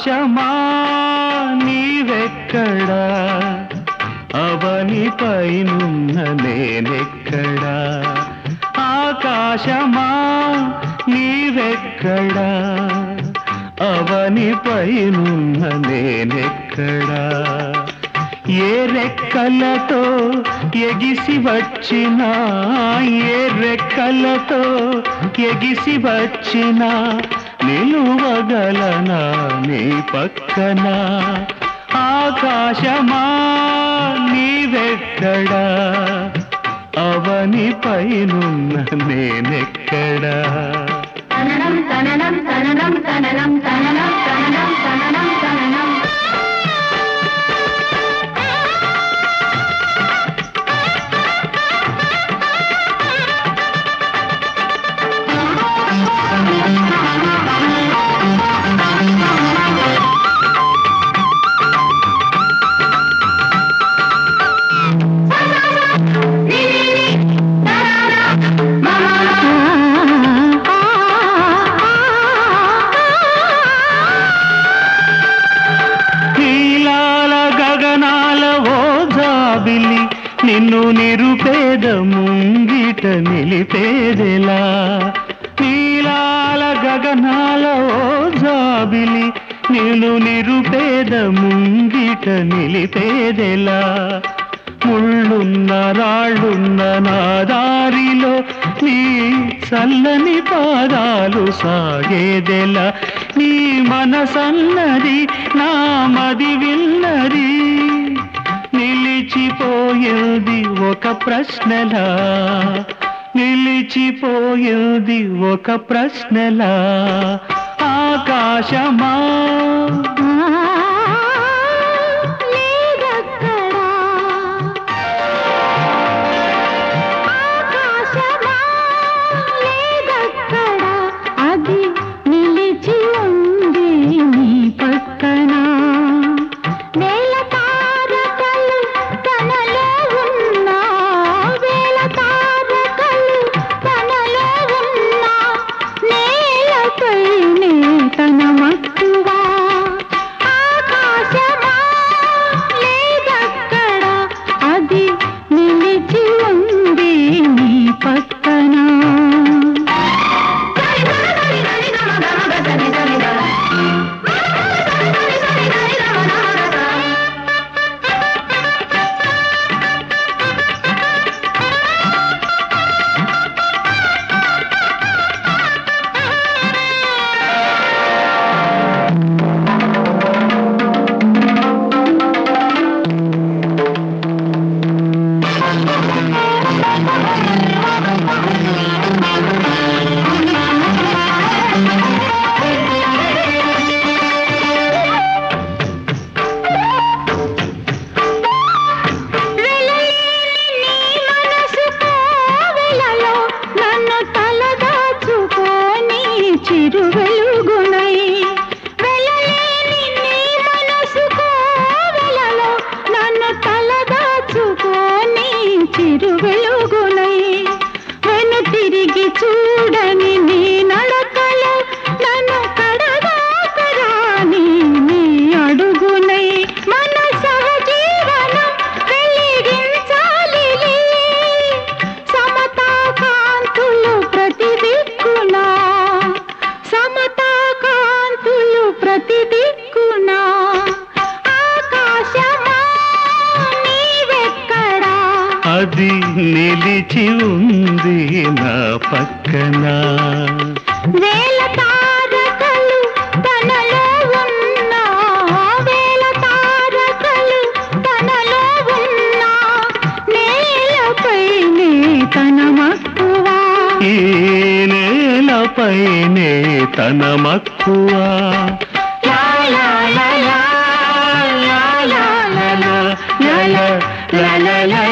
ఆకాశమా నీవెక్కడా అవని పైనున్న నేనెక్కడా ఆకాశమా నీవెక్కడా అవని పైనున్న నేనెక్కడా ఏ రెక్కలతో ఎగిసి వచ్చినా ఏ రెక్కలతో ఎగిసి వచ్చినా నిలువగలనా నీ పక్కన ఆకాశమా నీవెక్కడా అవని పైనున్న నేనెక్కడా తననం తననం తననం తననం తననం తననం తననం తననం నీలాల గగనాల ఓ జాబిలి నిన్ను నిరుపేద ముంగిట నిలిపేదెలా నీలాల గగనాల ఓ జాబిలి నిన్ను నిరుపేద ముంగిట నిలిపేదెలా ముళ్ళున్న రాళ్ళున్న నా దారిలో నీ చల్లని పాదాలు సాగేదెలా నీ మనసన్నది నా మది విన్నది నిలిచిపోయేది ఒక ప్రశ్నలా నిలిచిపోయేది ఒక ప్రశ్నలా ఆకాశమా లేదక్కడా ఆకాశమా లేదక్కడా అది నిలిచి ఉంది నీ పక్కన వేల తారకలు తనలో ఉన్నా వేల తారకలు తనలో ఉన్నా నేలపైనే తన మక్కువా ఆకాశమా లేదక్కడ అది నిలిచి ఉంది నీ పక్కన నన్ను తలదాచుకొని చిరు వెలుగునై వెళ్ళలేని నీ మనసు కోవెలలో నన్ను తలదాచుకొని చిరు వెలుగునై వెను తిరిగి చూడని నీ నడకలో నన్ను కడదాకరాని నీ అడుగునై మన సహజీవనం వెలిగించాలిలే సమతా కాంతులు ప్రతి దిక్కున సమతా కాంతులు ప్రతి దిక్కున ఆకాశమా నీవెక్కడా అది నిలిచి ఉంది నా పక్కన వేల తారకలు తనలో ఉన్నా వేల తారకలు తనలో ఉన్నా నేలపైనే తన మక్కువా ఈ నేలపైనే తన మక్కువ లా లా లా లా లా లా లా లా లా లా లా లా